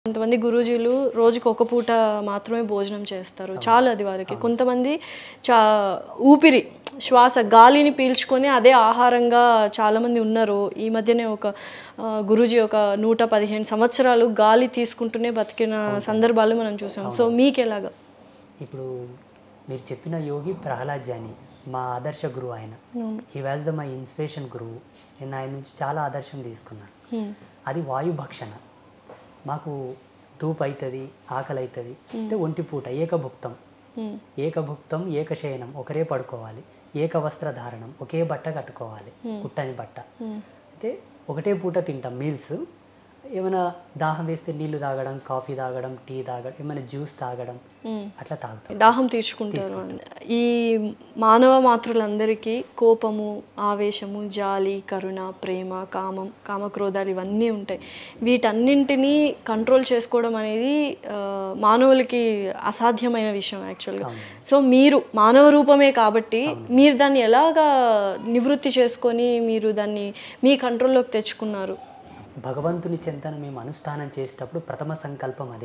కొంతమంది గురూజీలు రోజుకి ఒక పూట మాత్రమే భోజనం చేస్తారు చాలు అది వారికి కొంతమంది చా ఊపిరి శ్వాస గాలిని పీల్చుకొని అదే ఆహారంగా చాలామంది ఉన్నారు ఈ మధ్యనే ఒక ఆ, గురూజీ ఒక నూట పదిహేను సంవత్సరాలు గాలి తీసుకుంటూనే బతికిన సందర్భాలు మనం చూసాం సో మీకు ఎలాగా ఇప్పుడు మీరు చెప్పిన యోగి ప్రహ్లాద్ జాని మా ఆదర్శ గురువు ఆయన he was the my inspiration గురువు నేను ఆయన నుంచి చాలా ఆదర్శం తీసుకున్నాను హ్మ్. అది వాయు భక్షణ మాకు ధూపు అవుతుంది ఆకలి అవుతుంది అంటే ఒంటి పూట ఏకభుక్తం హ్మ్. ఏకభుక్తం ఏకశయనం ఒకరే పడుకోవాలి ఏక వస్త్ర ధారణం ఒకే బట్ట కట్టుకోవాలి కుట్టని బట్ట అయితే ఒకటే పూట తింటాం మీల్స్ ఏమైనా దాహం వేస్తే నీళ్లు తాగడం కాఫీ తాగడం టీ తాగడం ఏమైనా జ్యూస్ తాగడం హ్మ్. అట్లా తాగుతాం దాహం తీర్చుకుంటారు ఈ మానవ మాతృలందరికీ కోపము ఆవేశము జాలి కరుణ ప్రేమ కామం కామక్రోధాలు ఇవన్నీ ఉంటాయి వీటన్నింటినీ కంట్రోల్ చేసుకోవడం అనేది ఆ, మానవులకి అసాధ్యమైన విషయం యాక్చువల్గా సో మీరు మానవ రూపమే కాబట్టి మీరు దాన్ని ఎలాగా నివృత్తి చేసుకొని మీరు దాన్ని మీ కంట్రోల్లోకి తెచ్చుకున్నారు భగవంతుని చెంతన మేము అనుష్ఠానం చేసేటప్పుడు ప్రథమ సంకల్పం అదే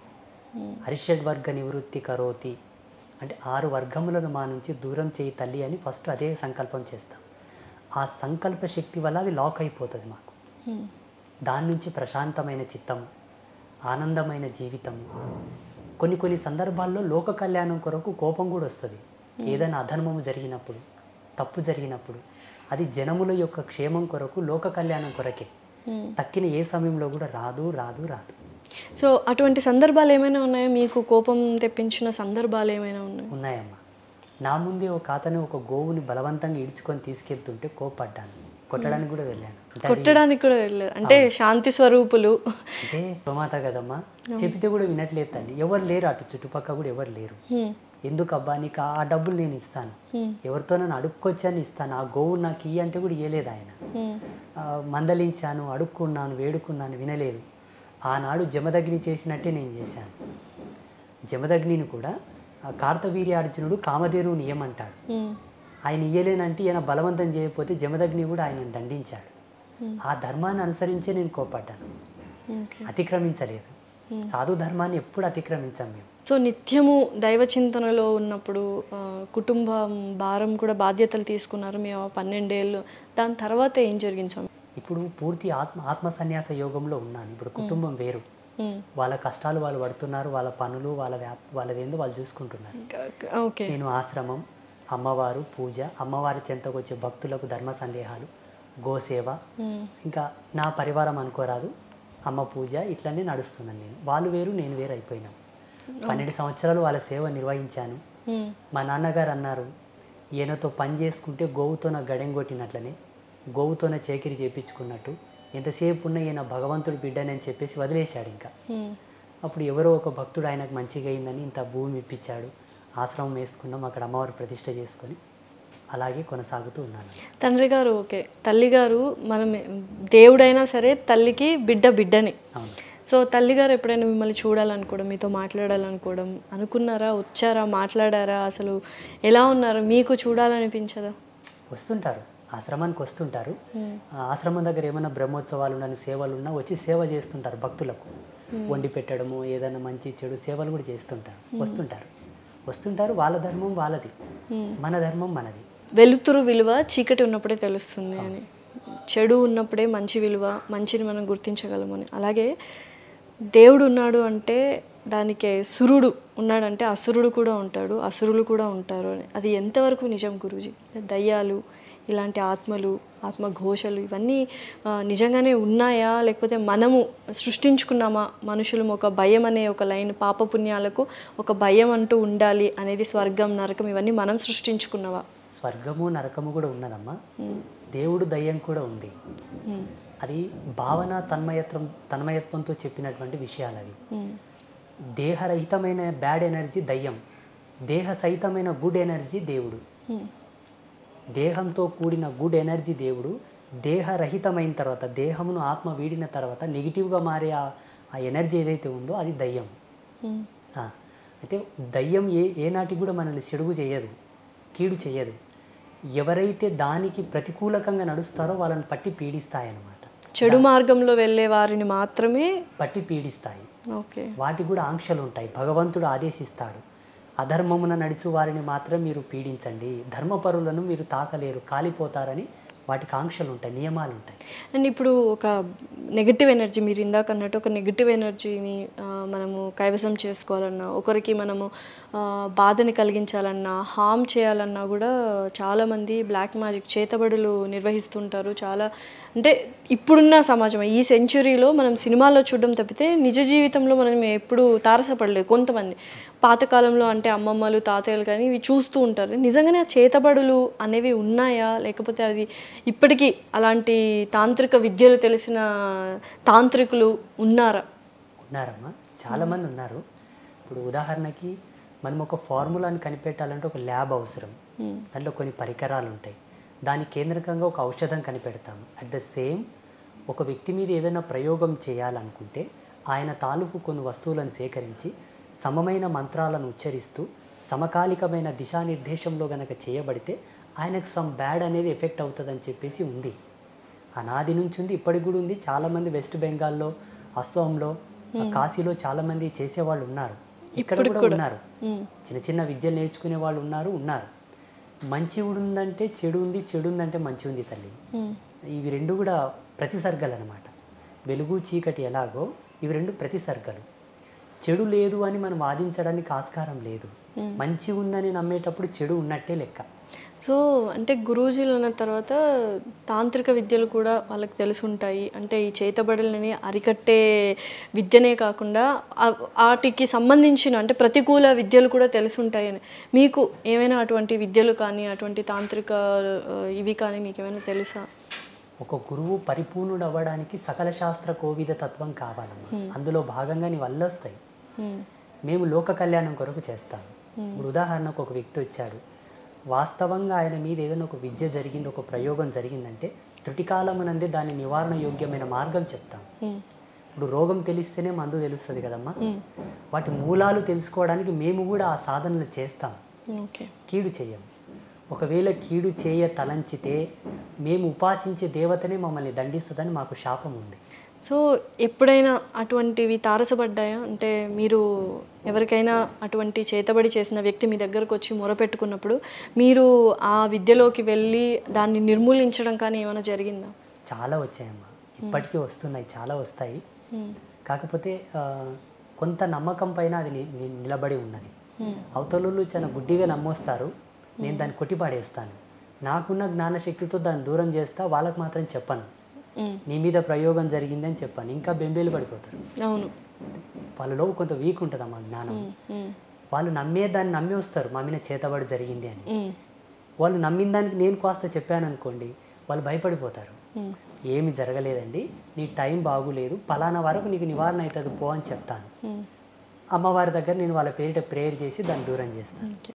హరిషడ్ వర్గ నివృత్తి కరోతి అంటే ఆరు వర్గములను మా నుంచి దూరం చేయి తల్లి అని ఫస్ట్ అదే సంకల్పం చేస్తాం ఆ సంకల్ప శక్తి వల్ల అది లాక్ అయిపోతుంది మాకు హ్మ్. దాని నుంచి ప్రశాంతమైన చిత్తం ఆనందమైన జీవితం కొన్ని కొన్ని సందర్భాల్లో లోక కళ్యాణం కొరకు కోపం కూడా వస్తుంది ఏదైనా అధర్మము జరిగినప్పుడు తప్పు జరిగినప్పుడు అది జనముల యొక్క క్షేమం కొరకు లోక కళ్యాణం కొరకే హ్మ్. తక్కిన ఏ సమయంలో కూడా రాదు రాదు రాదు సో అటువంటి సందర్భాలు ఏమైనా ఉన్నాయా మీకు కోపం తెప్పించిన సందర్భాలు ఏమైనా ఉన్నాయా ఉన్నాయమ్మా నా ముందే ఒక అతను ఒక గోవుని బలవంతంగా ఇడ్చుకొని తీసుకెళ్తుంటే కోపడ్డాను కొట్టడానికి కూడా వెళ్ళాను అంటే అది- కొట్టడానికి కూడా వెళ్ళారు అంటే శాంతి స్వరూపులు అంటే ప్రమాత కదమ్మా చెబితే కూడా వినట్లేదు తల్లి ఎవరు లేరు అటు చుట్టుపక్కల కూడా ఎవరు లేరు హ్మ్. ఎందుకు అబ్బా నీకు ఆ డబ్బులు నేను ఇస్తాను హ్మ్. ఎవరితో నన్ను అడుక్కొచ్చాను ఇస్తాను ఆ గోవు నాకు ఇయ్యి అంటే కూడా ఇయ్యలేదు ఆయన హ్మ్. ఆ, మందలించాను అడుక్కున్నాను వేడుకున్నాను వినలేదు ఆనాడు జమదగ్ని చేసినట్టే నేను చేశాను జమదగ్నిని కూడా ఆ కార్తవీర్యార్జునుడు కామధేనువుని ఇయ్యమంటాడు హ్మ్. ఆయన ఇయ్యలేనంటే ఈయన బలవంతం చేయకపోతే జమదగ్ని కూడా ఆయన దండించాడు ఆ ధర్మాన్ని అనుసరించే నేను కోపడ్డాను ఓకే. అతిక్రమించలేదు సాధు ధర్మాన్ని ఎప్పుడు అతిక్రమించాం మేము సో నిత్యము దైవ చింతనలో ఉన్నప్పుడు ఆ, కుటుంబం భారం కూడా బాధ్యతలు తీసుకున్నారు మేము ఆ పన్నెండేళ్ళు దాని తర్వాత ఏం జరిగింది స్వామి ఇప్పుడు పూర్తి ఆత్మ ఆత్మ సన్యాస యోగంలో ఉన్నాను ఇప్పుడు కుటుంబం వేరు హ్మ్. వాళ్ళ కష్టాలు వాళ్ళు పడుతున్నారు వాళ్ళ పనులు వాళ్ళ వ్యాప్ వాళ్ళదేందో వాళ్ళు చూసుకుంటున్నారు ఓకే నేను ఆశ్రమం అమ్మవారు పూజ అమ్మవారి చెంతకు వచ్చే భక్తులకు ధర్మ సందేహాలు గోసేవ హ్మ్. ఇంకా నా పరివారం అనుకోరాదు అమ్మ పూజ ఇట్లనే నడుస్తున్నాను నేను వాళ్ళు వేరు నేను వేరు అయిపోయినాం పన్నెండు సంవత్సరాలు వాళ్ళ సేవ నిర్వహించాను హ్మ్. మా నాన్నగారు అన్నారు ఈయనతో పని చేసుకుంటే గోవుతోన గడెం కొట్టినట్లనే గోవుతోన చేకిరి చేపించుకున్నట్టు ఎంతసేపు ఉన్న ఈయన భగవంతుడు బిడ్డని అని చెప్పేసి వదిలేశాడు ఇంకా హ్మ్. అప్పుడు ఎవరో ఒక భక్తుడు ఆయనకు మంచిగా అయిందని ఇంత భూమి ఇప్పించాడు ఆశ్రమం వేసుకున్నాం అక్కడ అమ్మవారు ప్రతిష్ట చేసుకొని అలాగే కొనసాగుతూ ఉన్నాను తండ్రి గారు ఓకే తల్లి గారు మనం దేవుడైనా సరే తల్లికి బిడ్డ బిడ్డని అవును సో తల్లిగారు ఎప్పుడైనా మిమ్మల్ని చూడాలనుకోవడం మీతో మాట్లాడాలనుకోవడం అనుకున్నారా వచ్చారా మాట్లాడారా అసలు ఎలా ఉన్నారు మీకు చూడాలనిపించదా వస్తుంటారు ఆశ్రమానికి వస్తుంటారు ఆ ఆశ్రమం దగ్గర ఏమైనా బ్రహ్మోత్సవాలు ఉన్న సేవలు ఉన్నా వచ్చి సేవ చేస్తుంటారు భక్తులకు వండి పెట్టడము ఏదైనా మంచి చెడు సేవలు కూడా చేస్తుంటారు వస్తుంటారు వస్తుంటారు వాళ్ళ ధర్మం వాళ్ళది మన ధర్మం మనది వెలుతురు విలువ చీకటి ఉన్నప్పుడే తెలుస్తుంది అని చెడు ఉన్నప్పుడే మంచి విలువ మంచిని మనం గుర్తించగలమని అలాగే దేవుడు ఉన్నాడు అంటే దానికి సురుడు ఉన్నాడంటే అసురుడు కూడా ఉంటాడు అసురులు కూడా ఉంటారు అని అది ఎంతవరకు నిజం గురూజీ దయ్యాలు ఇలాంటి ఆత్మలు ఆత్మఘోషలు ఇవన్నీ ఆ, నిజంగానే ఉన్నాయా లేకపోతే మనము సృష్టించుకున్నామా మనుషులు ఒక భయం అనే ఒక లైన్ పాపపుణ్యాలకు ఒక భయం అంటూ ఉండాలి అనేది స్వర్గం నరకం ఇవన్నీ మనం సృష్టించుకున్నవా స్వర్గము నరకము కూడా ఉన్నదమ్మా దేవుడు దయ్యం కూడా ఉంది ఉమ్, అది భావన తన్మయత్వం తన్మయత్వంతో చెప్పినటువంటి విషయాలు అవి ఉమ్, దేహరహితమైన బ్యాడ్ ఎనర్జీ దయ్యం దేహ సహితమైన గుడ్ ఎనర్జీ దేవుడు ఉమ్, దేహంతో కూడిన గుడ్ ఎనర్జీ దేవుడు దేహరహితమైన తర్వాత దేహమును ఆత్మ వీడిన తర్వాత నెగిటివ్గా మారే ఆ ఆ ఎనర్జీ ఏదైతే ఉందో అది దయ్యం ఉమ్, ఆ, అయితే దయ్యం ఏ ఏనాటికి కూడా మనల్ని చెడుగు చేయదు కీడు చేయదు ఎవరైతే దానికి ప్రతికూలకంగా నడుస్తారో వాళ్ళని పట్టి పీడిస్తాయన్నమాట చెడు మార్గంలో వెళ్ళే వారిని మాత్రమే పట్టి పీడిస్తాయి ఓకే వాటికి కూడా ఆంక్షలు ఉంటాయి భగవంతుడు ఆదేశిస్తాడు అధర్మమున నడుచు వారిని మాత్రం మీరు పీడించండి ధర్మపరులను మీరు తాకలేరు కాలిపోతారని వాటికి ఆంక్షలు ఉంటాయి నియమాలు ఉంటాయి అండ్ ఇప్పుడు ఒక నెగిటివ్ ఎనర్జీ మీరు ఇందాక అన్నట్టు ఒక నెగిటివ్ ఎనర్జీని ఆ, మనము కైవసం చేసుకోవాలన్నా ఒకరికి మనము ఆ, బాధని కలిగించాలన్నా హామ్ చేయాలన్నా కూడా చాలామంది బ్లాక్ మ్యాజిక్ చేతబడులు నిర్వహిస్తుంటారు చాలా అంటే ఇప్పుడున్న సమాజం ఈ సెంచురీలో మనం సినిమాల్లో చూడడం తప్పితే నిజ జీవితంలో మనం ఎప్పుడు తారసపడలేదు కొంతమంది పాతకాలంలో అంటే అమ్మమ్మలు తాతయ్యలు కానీ ఇవి చూస్తూ ఉంటారు నిజంగానే ఆ చేతబడులు అనేవి ఉన్నాయా లేకపోతే అది ఇప్పటికీ అలాంటి తాంత్రిక విద్యలు తెలిసిన తాంత్రికులు ఉన్నారా ఉన్నారమ్మా చాలామంది ఉన్నారు ఇప్పుడు ఉదాహరణకి మనం ఒక ఫార్ములాని కనిపెట్టాలంటే ఒక ల్యాబ్ అవసరం దాంట్లో కొన్ని పరికరాలు ఉంటాయి దాని కేంద్రకంగా ఒక ఔషధం కనిపెడతాం అట్ ద సేమ్ ఒక వ్యక్తి మీద ఏదైనా ప్రయోగం చేయాలనుకుంటే ఆయన తాలూకు కొన్ని వస్తువులను సేకరించి సమమైన మంత్రాలను ఉచ్చరిస్తూ సమకాలికమైన దిశానిర్దేశంలో గనక చేయబడితే ఆయనకు సమ్ బ్యాడ్ అనేది ఎఫెక్ట్ అవుతుందని చెప్పేసి ఉంది అనాది నుంచి ఉంది ఇప్పటికి కూడా ఉంది చాలామంది వెస్ట్ బెంగాల్లో అస్సాంలో కాశీలో చాలామంది చేసేవాళ్ళు ఉన్నారు ఇక్కడ కూడా ఉన్నారు చిన్న చిన్న విద్యలు నేర్చుకునే వాళ్ళు ఉన్నారు ఉన్నారు మంచి ఉందంటే చెడు ఉంది చెడు ఉందంటే మంచి ఉంది తల్లి ఇవి రెండు కూడా ప్రతిసర్గలు అనమాట వెలుగు చీకటి ఎలాగో ఇవి రెండు ప్రతిసర్గలు చెడు లేదు అని మనం వాదించడానికి ఆస్కారం లేదు మంచి ఉందని నమ్మేటప్పుడు చెడు ఉన్నట్టే లెక్క సో అంటే గురూజీలు అన్న తర్వాత తాంత్రిక విద్యలు కూడా వాళ్ళకి తెలిసి ఉంటాయి అంటే ఈ చేతబడులని అరికట్టే విద్యనే కాకుండా ఆ- వాటికి సంబంధించిన అంటే ప్రతికూల విద్యలు కూడా తెలిసి ఉంటాయని మీకు ఏమైనా అటువంటి విద్యలు కానీ అటువంటి తాంత్రిక ఆ, ఇవి కానీ మీకు ఏమైనా తెలుసా ఒక గురువు పరిపూర్ణుడు అవ్వడానికి సకల శాస్త్ర కోవిద తత్వం కావాలమ్మా అందులో భాగంగా నీ వల్ల వస్తాయి హ్మ్. మేము లోక కళ్యాణం కొరకు చేస్తాము ఇప్పుడు ఉదాహరణకు ఒక వ్యక్తి వచ్చాడు వాస్తవంగా ఆయన మీద ఏదైనా ఒక విద్య జరిగింది ఒక ప్రయోగం జరిగిందంటే త్రుటికాలమునందే దాని నివారణ యోగ్యమైన మార్గం చెప్తాం హ్మ్. ఇప్పుడు రోగం తెలిస్తేనే మందు తెలుస్తుంది కదమ్మా వాటి మూలాలు తెలుసుకోవడానికి మేము కూడా ఆ సాధనలు చేస్తాం ఓకే కీడు చేయం ఒకవేళ కీడు చేయ తలంచితే మేము ఉపాసించే దేవతనే మమ్మల్ని దండిస్తుందని మాకు శాపం ఉంది సో ఎప్పుడైనా అటువంటివి తారసపడ్డాయా అంటే మీరు ఎవరికైనా అటువంటి చేతబడి చేసిన వ్యక్తి మీ దగ్గరకు వచ్చి మొరపెట్టుకున్నప్పుడు మీరు ఆ విద్యలోకి వెళ్ళి దాన్ని నిర్మూలించడం కానీ ఏమైనా జరిగిందా చాలా వచ్చాయమ్మా ఇప్పటికీ వస్తున్నాయి చాలా వస్తాయి హ్మ్. కాకపోతే ఆ, కొంత నమ్మకం పైన అది ని- ని- నిలబడి ఉన్నది అవతలలో చాలా గుడ్డిగా నమ్మొస్తారు నేను దాన్ని కొట్టిపాడేస్తాను నాకున్న జ్ఞానశక్తితో దాన్ని దూరం చేస్తా వాళ్ళకి మాత్రం చెప్పను హ్మ్. నీ మీద ప్రయోగం జరిగిందని చెప్పాను ఇంకా బెంబేలు పడిపోతారు అవును వాళ్ళలో కొంత వీక్ ఉంటుందమ్మా జ్ఞానం హ్మ్. వాళ్ళు నమ్మే దాన్ని నమ్మి వస్తారు మా మీద చేతబడి జరిగింది అని హ్మ్. వాళ్ళు నమ్మిన దానికి నేను కాస్త చెప్పాను అనుకోండి వాళ్ళు భయపడిపోతారు హ్మ్. ఏమి జరగలేదండి నీ టైం బాగులేదు పలానా వరకు నీకు నివారణ అవుతుంది పో అని చెప్తాను హ్మ్. అమ్మవారి దగ్గర నేను వాళ్ళ పేరిట ప్రేయర్ చేసి దాన్ని దూరం చేస్తాను ఓకే